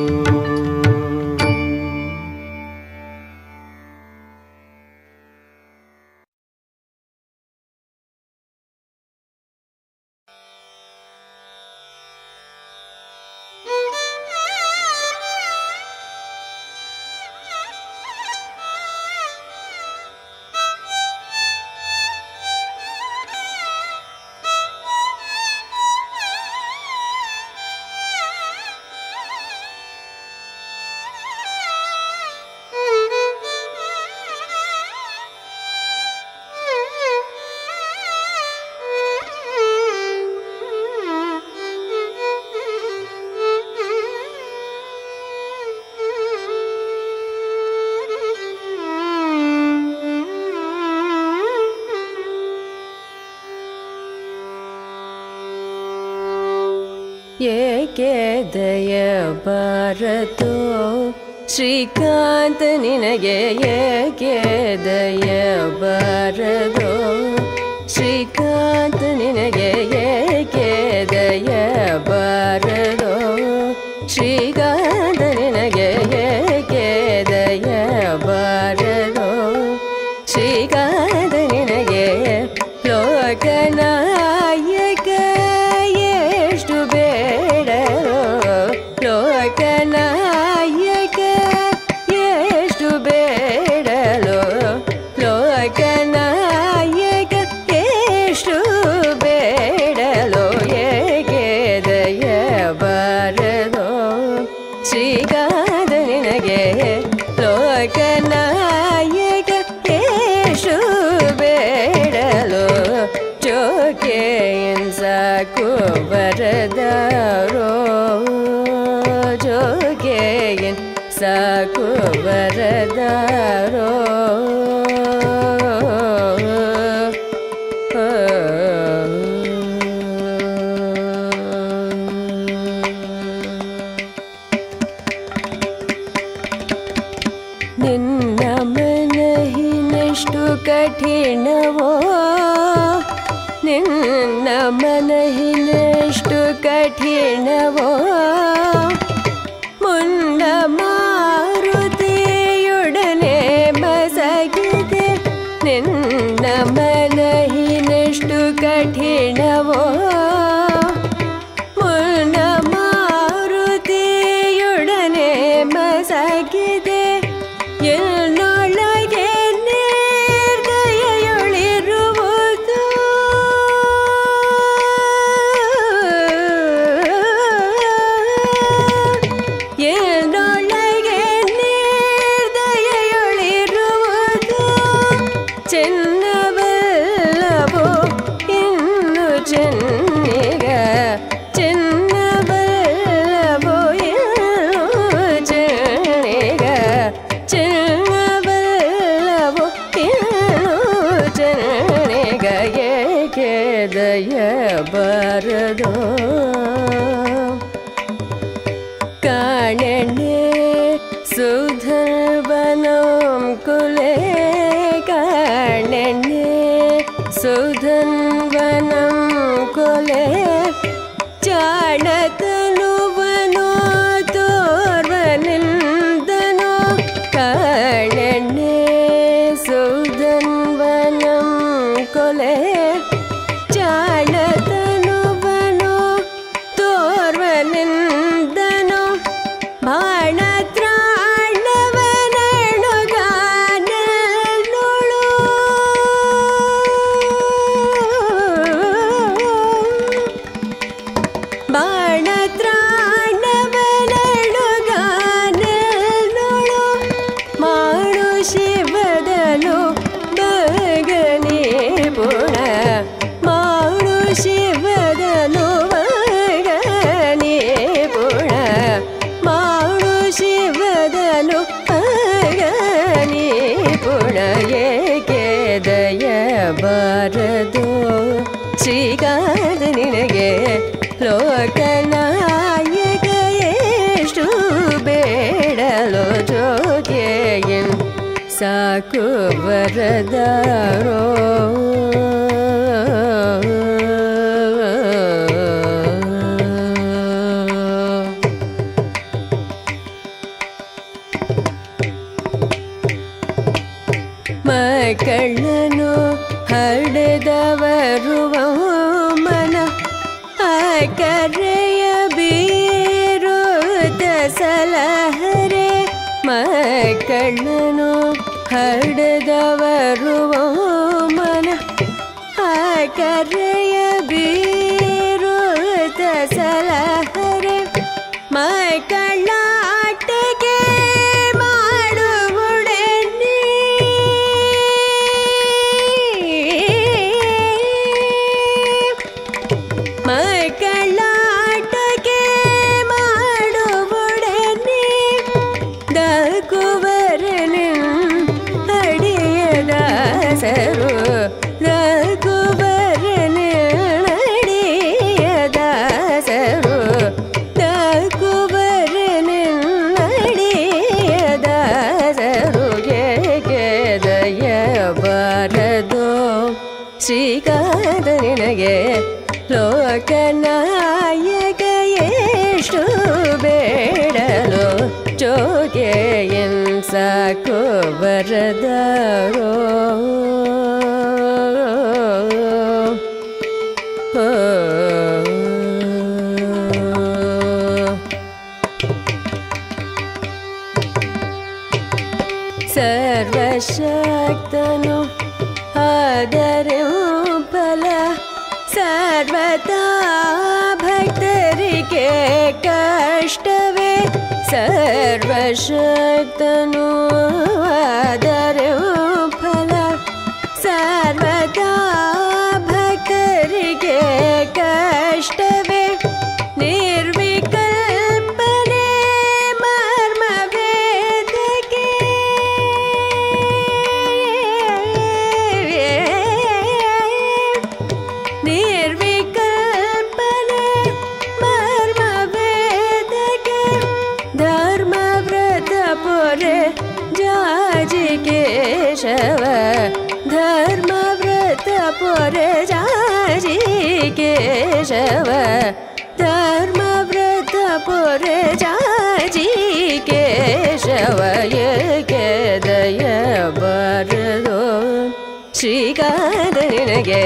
ಏಕೆ ದಯ ಬಾರತೋ ಶ್ರೀಕಾಂತ ನಿನಗೆ ಏಕೆ ದಯ ಬಾರದೋ ಶ್ರೀಕಾಂತ ನಿನಗೆ ಏಕೆ ದಯ ಬಾರದೋ ಶ್ರೀಕಾಂತ ನಿನಗೆ ಏಕೆ ದಯ ಬಾರದೋ ಶ್ರೀಕಾಂತ ನಿನಗೆ ಲೋಕನಾಯಕ ಎಷ್ಟು ಬೇಡರೋ ಲೋಕನಾಯಕ ಎಷ್ಟು ಬೇಡಲೋ ಲೋಕನಾಯಕ ಎಷ್ಟು ಬೇಡಲೋ ಏಕೆ ದಯ ಬಾರದೋ ಶ್ರೀಗಾದ ನಿನಗೆ ಲೋಕನಾಯಕ ಎಷ್ಟು ಬೇಡಲೋ ಜೋಕೆ ಸಾಕು ಬರದಾರೋ ಜೋಗೆ ಸಾಕು ಬರದಾರೋ ನಿನ್ನ ಮನಹಿನಷ್ಟು ಕಠಿಣವೋ ನಿನ್ನ ಮನಹಿನಷ್ಟು ಕಠಿಣವೋ ಮುನ್ನ ಮಾರುತಿಯೊಡನೆ ಮಸಗಿದೆ ನಿನ್ನ ಮನಹಿನಷ್ಟು ಕಠಿಣವೋ ಮುನ್ನ ಮಾರುತಿಯೊಡನೆ ಮಸಗಿದೆ ಎನ್ನೊಳಗೆ ನಿರ್ದಯೆಯೊಳಿರುವುದು ಎನ್ನೊಳಗೆ ನಿರ್ದಯೆಯೊಳಿರುವುದು ಚೆನ್ನವಲ್ಲವೋ ಇನ್ನು ಚೆನ್ನಿಗ ಚೆನ್ನವಲ್ಲವೋ ಇನ್ನು ಚೆನ್ನಿಗ ಚೆನ್ನವಲ್ಲವೋ ಇನ್ನು ಚೆನ್ನಿಗ ಏಕೆ ದಯ ಬಾರದೋ ಕಾಣೆಣ್ಣೆ ಸುಧರ್ವನಂ ಕುಲೆ ಕಾಣೆಣ್ಣೆ ಸುಧನ್ವನಂ ಕುಲೆ ಚಾಣತನುವನೋ ತೋರ್ವನಿಂದನೋ ಕಾಣೆಣ್ಣೆ ಸುಧನ್ವನಂ ಕೊಲೆ ಚಾಣತನುವನೋ ತೋರ್ವನಿಂದನೋ ಬಾಣತ್ರಾಣವನಣುಗಾನೋಳು ಬಾಣತ್ರಾಣವನಣುಗಾನೋಳು ಮಾಡು ಶಿವದನು ಬಗನಿ ಪುಣ ಮಾಡು ಶಿವದನು ಬಗನಿ ಪುಣ ಮಾಡು ಶಿವದನು ಬಗನಿ ಪುಣ ಏಕೆ ದಯ ಬಾರದು ಶ್ರೀಕಾಂತ ನಿನಗೆ ಲೋಕನಾಯಕ ಎಷ್ಟು ಬೇಡಲೋ ಜೋಗೆಯನ್ ಸಾಕು ಬರದಾರೋ ಮಕ್ಕಳನ್ನು ಹಡೆದವರು ಮನ ಕರೆಯ ಬೀರುತ್ತ ಸಲಹರೆ ಮಕ್ಕಳನ್ನು ಹಡೆದವರು ಮನ ಕರೆಯ ಬೀರುತ್ತ ಸಲಹರೆ ಮಕ್ಕಳಾಟಕ್ಕೆ ಮಾಡುವುಡೆ ಮಕ್ಕಳಾಟಕ್ಕೆ ಮಾಡುವುಡನೆ ದಕುವರನ ಅಡಿಯದ ಶ್ರೀಕಾಂತ ನಿನಗೆ ಲೋಕನಾಯಕ ಎಷ್ಟು ಬೇಡಲು ಜೋಗೆ ಎನ್ ಸಾಕು ಬರದಾರೋ ಸರ್ವಶಕ್ತನು ಆದರೆ ಫಲ ಸರ್ವತಾ ಭಕ್ತರಿಗೆ ಕಷ್ಟವೇ ಸರ್ವಶಕ್ತನು ಆದರೆ ಫಲ ಸರ್ವತಾ ಭಕ್ತರಿಗೆ ಕಷ್ಟವೇ ನಿರ್ವಿಕಲ್ಪನೆ ಮರ್ಮ ವೇದಕ್ಕೆ ನಿರ್ವಿಕಲ್ಪನೆ ಮರ್ಮ ವೇದಕ್ಕೆ ಧರ್ಮ ವ್ರತ ಪೊರೆ ಜಾಜಿ ಕೇಶವ ಧರ್ಮ ವ್ರತ ಪೊರೆ ಜಾಜಿ ಕೇಶವ ಧರ್ಮ ವ್ರತ ಪೊರೆ ಜಾಜಿ ಕೇಶವ ಏಕೆ ದಯ ಬರದೋ ಶ್ರೀಕಾಂತ ನಿನಗೆ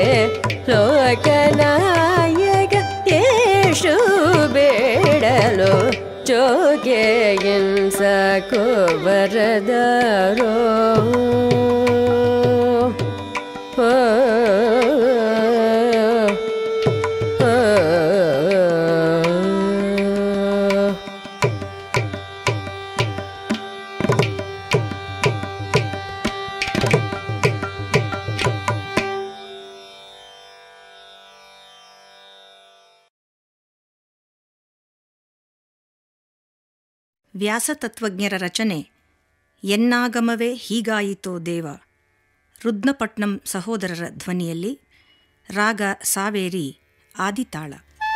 ಲೋಕನಾಯಕ ಎಷ್ಟು ಬೇಡಲು ಜೋಗೆ ಎನ್ ಸಾಕು ಬರದಾರೋ ಓ, ಓ, ಓ. ವ್ಯಾಸತತ್ವಜ್ಞರ ರಚನೆ ಎನ್ನಾಗಮವೇ ಹೀಗಾಯಿತೋ ದೇವ ರುದ್ನಪಟ್ನಂ ಸಹೋದರರ ಧ್ವನಿಯಲ್ಲಿ ರಾಗ ಸಾವೇರಿ ಆದಿತಾಳ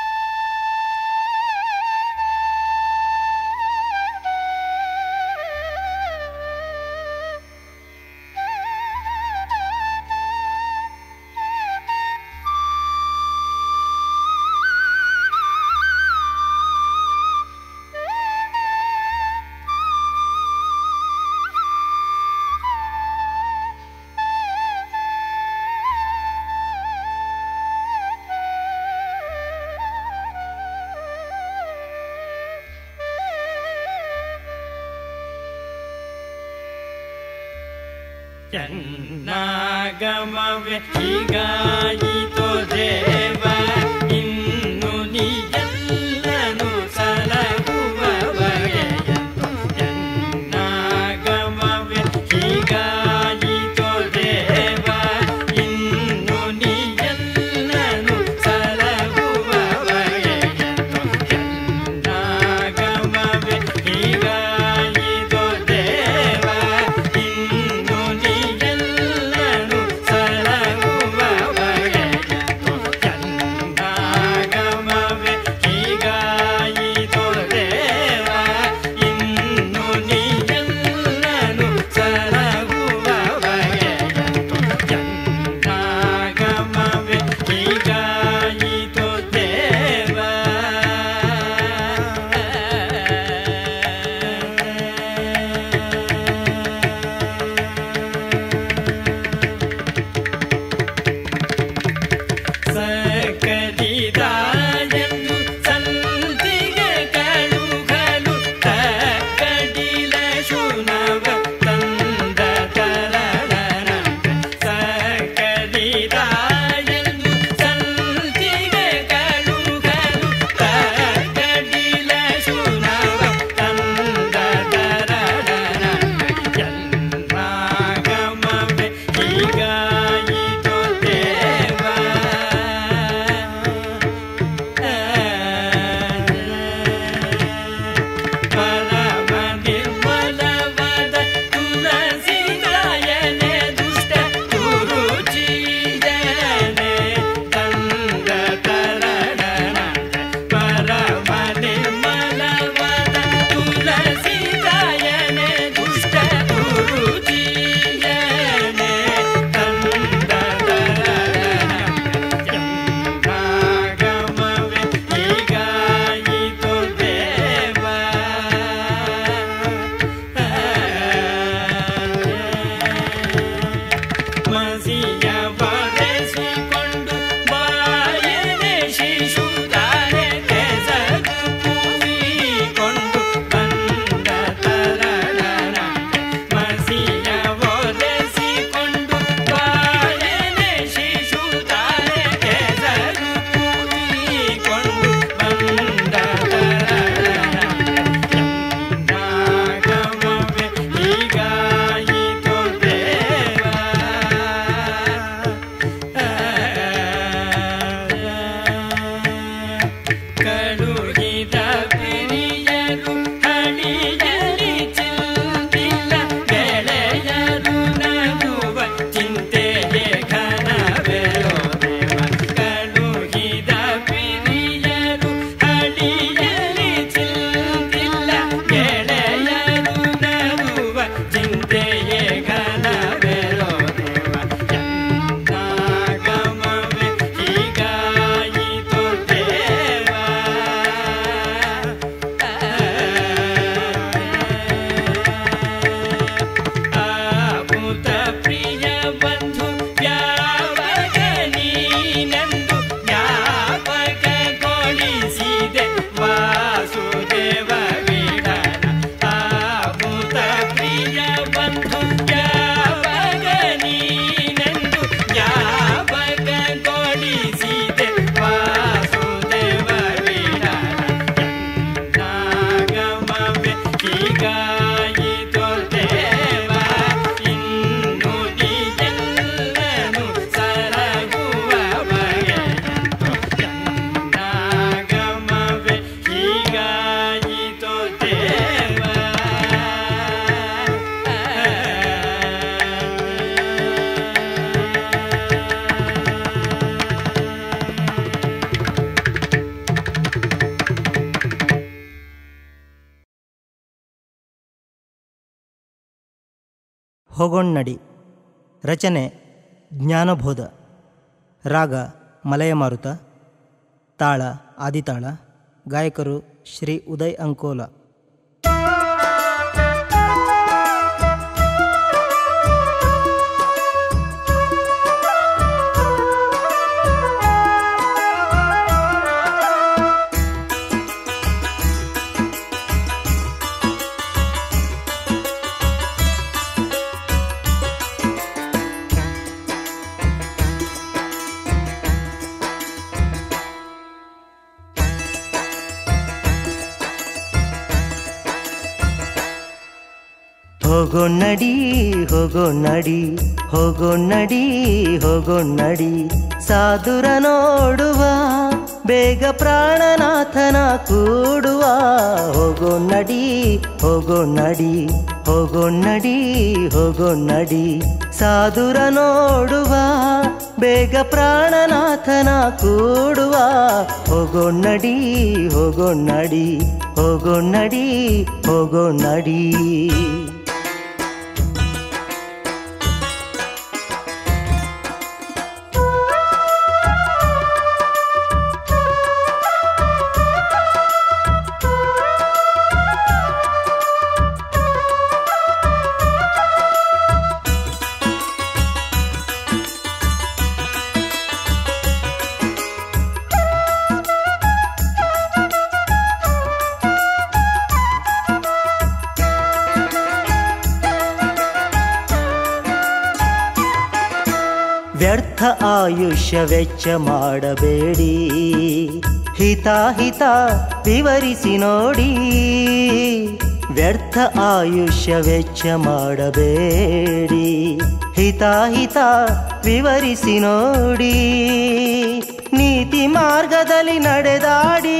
ಚೆನ್ನಾಗಮವೆ ಹೀಗಾಯಿತೋ ದೇವ ಇನ್ನು ನೀಯಲ್ಲನು ಸಲಹುವವರೆಯಂತು ಚೆನ್ನಾಗಮವೆ ಹೀಗಾಯಿತೋ ದೇವ ಇನ್ನು ನೀಯಲ್ಲನು ಸಲಹುವವರೆಯಂತು ಚೆನ್ನಾಗಮವೆ ಹೀಗಾಯಿತೋ ದೇವ ಇನ್ನು ನೀಯಲ್ಲನು ಸಲಹುವವರೆಯಂತು ಹೊಗೊಣ್ಣಡಿ ರಚನೆ ಜ್ಞಾನಬೋಧ ರಾಗ ಮಲಯಮಾರುತ ತಾಳ ಆದಿತಾಳ ಗಾಯಕರು ಶ್ರೀ ಉದಯ್ ಅಂಕೋಲ ಹೋಗೋಣ್ಣಡಿ ಹೋಗೋಣ್ಣಡಿ ಹೋಗೋಣ್ಣಡಿ ಹೋಗೋಣ್ಣಡಿ ಸಾಧುರ ನೋಡುವ ಬೇಗ ಪ್ರಾಣನಾಥನ ಕೂಡುವ ಹೋಗೋಣ್ಣಡಿ ಹೋಗೋಣ್ಣಡಿ ಹೋಗೋಣ್ಣಡಿ ಹೋಗೋಣ್ಣಡಿ ಸಾಧುರ ನೋಡುವ ಬೇಗ ಪ್ರಾಣನಾಥನ ಕೂಡುವ ಹೋಗೋಣ್ಣಡಿ ಹೋಗೋಣ್ಣಡಿ ಹೋಗೋಣ್ಣಡಿ ಹೋಗೋಣ್ಣಡಿ ವ್ಯರ್ಥ ಆಯುಷ್ಯ ವೆಚ್ಚ ಮಾಡಬೇಡಿ ಹಿತ ಹಿತ ವಿವರಿಸಿ ನೋಡಿ ವ್ಯರ್ಥ ಆಯುಷ್ಯ ವೆಚ್ಚ ಮಾಡಬೇಡಿ ಹಿತ ಹಿತ ವಿವರಿಸಿ ನೋಡಿ ನೀತಿ ಮಾರ್ಗದಲ್ಲಿ ನಡೆದಾಡಿ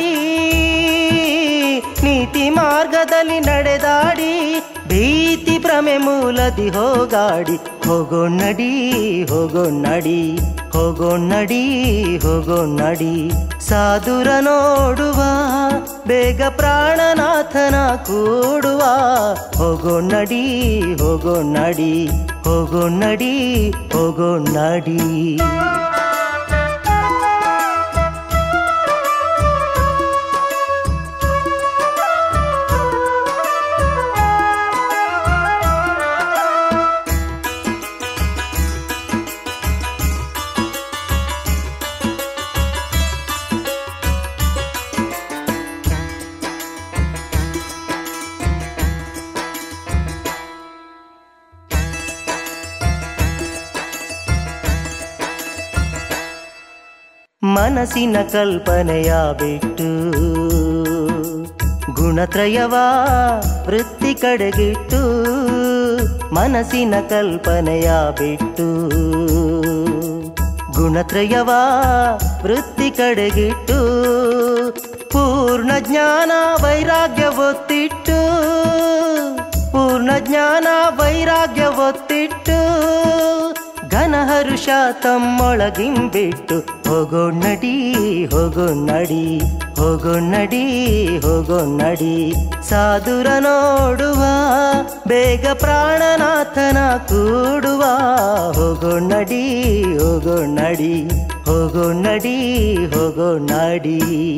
ನೀತಿ ಮಾರ್ಗದಲ್ಲಿ ನಡೆದಾಡಿ ಭೀತಿ ಭ್ರಮೆ ಮೂಲದಿ ಹೋಗಾಡಿ ಹೋಗೋಣ್ಣಡಿ ಹೋಗೋಣ್ಣಡಿ ಹೋಗೋಣ್ಣಡಿ ಹೋಗೋಣ್ಣಡಿ ಸಾಧುರ ನೋಡುವ ಬೇಗ ಪ್ರಾಣನಾಥನ ಕೂಡುವ ಹೋಗೋಣ್ಣಡಿ ಹೋಗೋಣ್ಣಡಿ ಹೋಗೋಣ್ಣಡಿ ಹೋಗೋಣ್ಣಡಿ ಮನಸ್ಸಿನ ಕಲ್ಪನೆಯ ಬಿಟ್ಟು ಗುಣತ್ರಯವ ವೃತ್ತಿ ಕಡೆಗಿಟ್ಟು ಮನಸ್ಸಿನ ಕಲ್ಪನೆಯ ಬಿಟ್ಟು ಗುಣತ್ರಯವ ವೃತ್ತಿ ಕಡೆಗಿಟ್ಟು ಪೂರ್ಣ ಜ್ಞಾನ ವೈರಾಗ್ಯ ಒತ್ತಿಟ್ಟು ಪೂರ್ಣ ಜ್ಞಾನ ವೈರಾಗ್ಯ ಒತ್ತಿಟ್ಟು ಘನಹರುಷ ತಮ್ಮೊಳಗಿಂಬಿಟ್ಟು ಹೋಗೋಣ್ಣಡಿ ಹೋಗೋಣ್ಣಡಿ ಹೋಗೋಣ್ಣಡಿ ಹೋಗೋಣ್ಣಡಿ ಸಾಧುರ ನೋಡುವ ಬೇಗ ಪ್ರಾಣನಾಥನ ಕೂಡುವ ಹೋಗೋಣ್ಣಡಿ ಹೋಗೋಣ್ಣಡಿ ಹೋಗೋಣ್ಣಡಿ ಹೋಗೋಣ್ಣಡಿ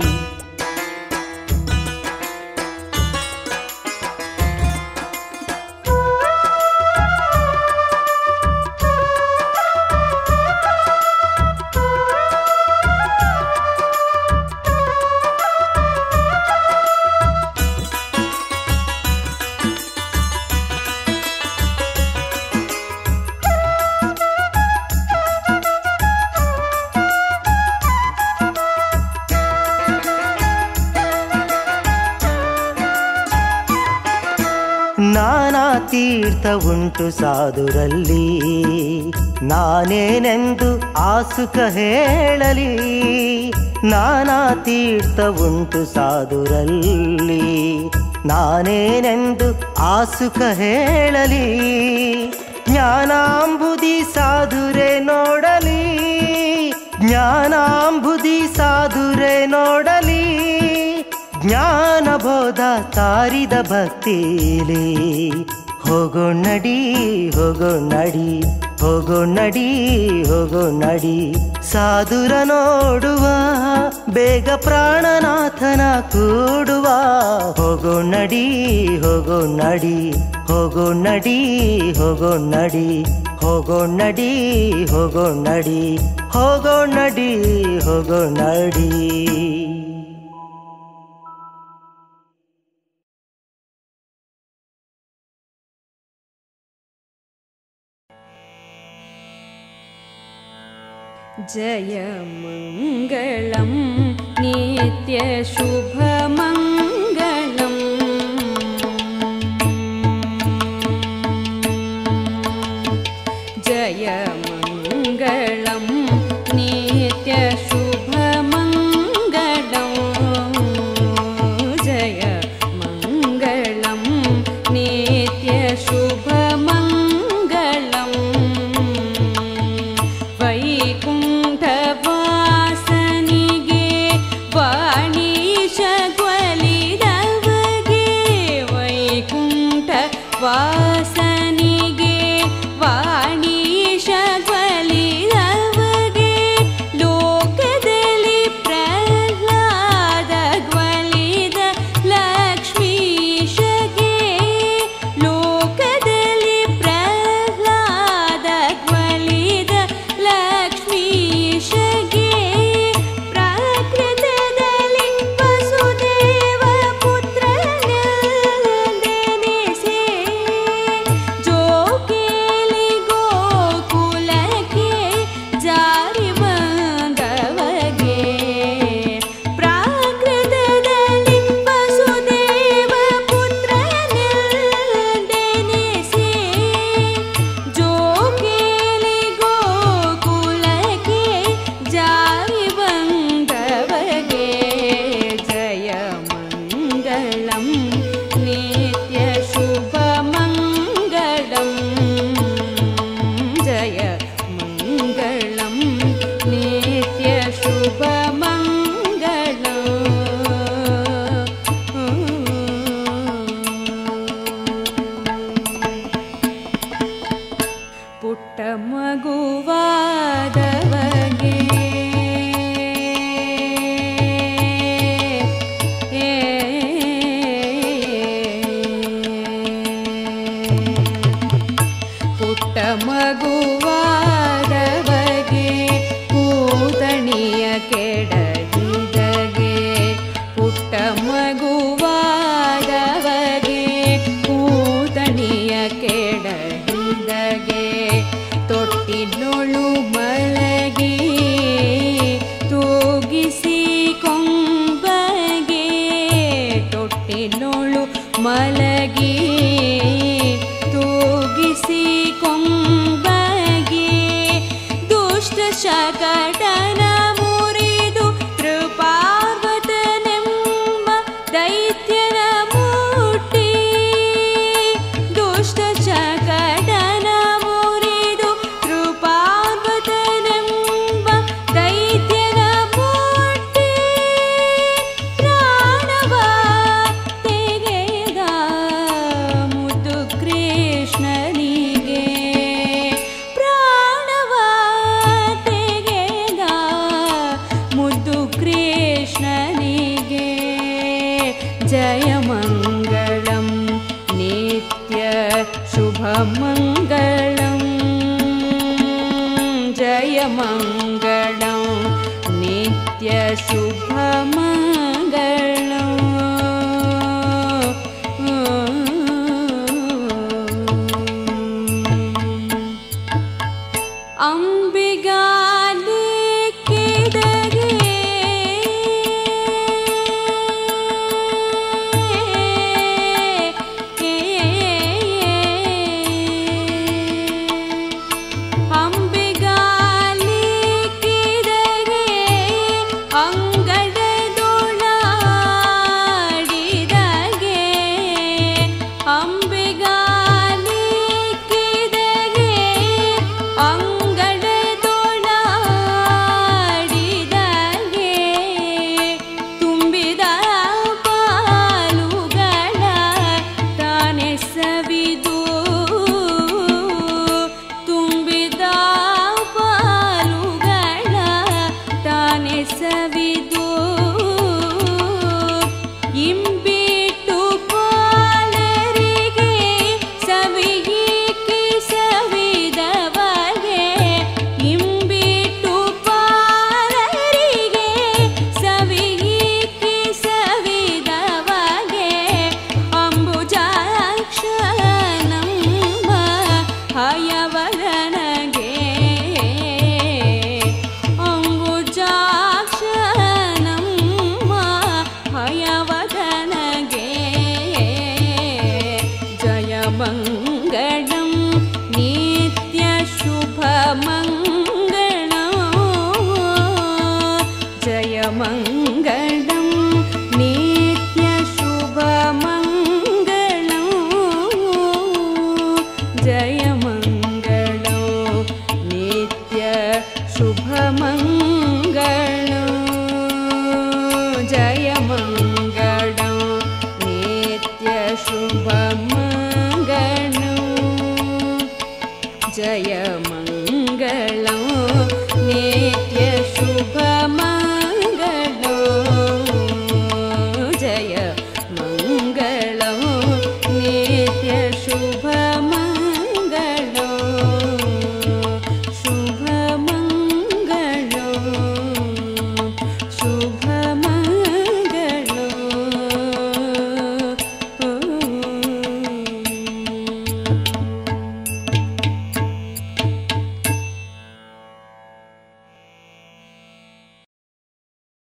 ನಾನಾ ತೀರ್ಥ ಉಂಟು ಸಾಧುರಲ್ಲಿ ನಾನೇನೆಂದು ಆಸುಕ ಹೇಳಲಿ ನಾನಾ ತೀರ್ಥ ಉಂಟು ಸಾಧುರಲ್ಲಿ ನಾನೇನೆಂದು ಆಸುಕ ಹೇಳಲಿ ಜ್ಞಾನಾಂಬುದಿ ಸಾಧುರೆ ನೋಡಲಿ ಜ್ಞಾನಾಂಬುದಿ ಸಾಧುರೆ ನೋಡಲಿ ಜ್ಞಾನಬೋಧ ತಾರಿದ ಭಕ್ತಿಲಿ ಹೋಗೋ ನಡಿ ಹೋಗೋ ನಡಿ ಹೋಗೋ ನಡಿ ಹೋಗೋ ನಡಿ ಸಾಧುರ ನೋಡುವ ಬೇಗ ಪ್ರಾಣನಾಥನ ಕೂಡುವ ಹೋಗೋ ನಡಿ ಹೋಗೋ ನಡಿ ಹೋಗೋ ನಡಿ ಹೋಗೋ ನಡಿ ಹೋಗೋ ನಡಿ ಹೋಗೋ ನಡಿ ಹೋಗೋ ನಡಿ ಹೋಗೋ ನಡಿ जय मङ्गलं नित्यशुभमङ्गलम् जय मङ्गलं नित्यशुभमङ्गलम् जय मङ्गलं नित्यशुभमङ्गलम् ವೈಕುಂಠವಾಸನಿಗೆ ವಾಣೀಶ ಜ್ವಲಿದವಗೆ ವೈಕುಂಠ ವಾಸನಿಗೆ ವಾಣೀಶ ಜ್ವಲಿದವಗೆ ಲೋಕದಲ್ಲಿ ಪ್ರಹ್ಲಾದ ಜ್ವಲಿದ ಲಕ್ಷ್ಮೀಶಗೆ ಲೋಕದಲ್ಲಿ ಪ್ರಹ್ಲಾದ ಜ್ವಲಿದ ಲಕ್ಷ್ಮೀಶಗೆ ಪ್ರಾಕೃತದಲ್ಲಿ ವಸುದೇವ ಪುತ್ರನೆಂದೆನಿಸೆ ಜೋಗೇಲಿ ಗೋಕುಲಕ್ಕೆ ಜಾರಿ ಬಂದವಗೆ ಪ್ರಾಕೃತದಲ್ಲಿ ವಸುದೇವ ಪುತ್ರನೆಂದೆನಿಸೆ ಜೋಗೇಲಿ ಗೋಕುಲಕ್ಕೆ ಜಾರಿ ಬಂದವಗೆ ಜಯ ಮಂಗಳಂ ನಿತ್ಯ ಶುಭ ಮಂಗಳಂ ಜಯ ಮಂಗಳಂ ನಿತ್ಯ ಶುಭ ಪುಟ್ಟ ಮಗುವಾದವಗೆ ಪುಟ್ಟ ಮಗುವಾದವಗೆ ಕೂತಣಿಯ ಕೆಡಗಿದಗೆ ಪುಟ್ಟ ಮಗುವಾದವಗೆ ಕೂತಣಿಯ ಕೆಡಗಿದಗೆ ತೊಟ್ಟಿನೊಳು ಮಲಗಿ ತೂಗಿಸಿ ಕೊಂಬಗೆ ತೊಟ್ಟಿನೊಳು ಮಲಗಿ ತೂಗಿಸಿ ಕೊಂಬಗೆ ದುಷ್ಟ ಶಕಟನ ಮುರಿದು ಕೃಪಾರ್ವತನೆಂಬ ದೈತ್ಯನ ಮುಟ್ಟಿ ದುಷ್ಟ ಶಕಟನ ಮುರಿದು ಕೃಪಾರ್ವತನೆಂಬ ದೈತ್ಯನ ಮುಟ್ಟಿ ಪ್ರಾಣವ ತೆಗೆದ ಮುದ್ದು ಕೃಷ್ಣನಿಗೆ ಪ್ರಾಣವ ತೆಗೆದ ಮುದ್ದು ಕೃಷ್ಣನಿಗೆ ಜಯ ಮಂಗಳಂ ನಿತ್ಯ ಶುಭ ಮಂಗಳಂ ಜಯ ಮಂಗಳಂ ನಿತ್ಯ ಶುಭ ಮಂಗಳಂ ಅಂಬಿಗಾಲಿ ಕೆದಗೆ ಅಂಬಿಗಾಲಿ ಕೆದಗೆ ಅಂಗಡದೊಳಾಡಿದಗೆ ಅಂಬಿಗಾಲಿ ಕೆದಗೆ ಅಂಗಡ ಭಯವದನಗೆ ಅಂಗುಜಾಕ್ಷನಮ್ಮ ಭಯವದನಗೆ ಜಯಮङ्गलं नित्यशुभमङ्गलं जयमङ्गलं नित्यशुभमङ्गलं जयमङ्गलं नित्यशुभमङ्गलं जयमङ्गलं नित्यशुभमङ्गलं जयमङ्गलं नित्यशुभमङ्गलं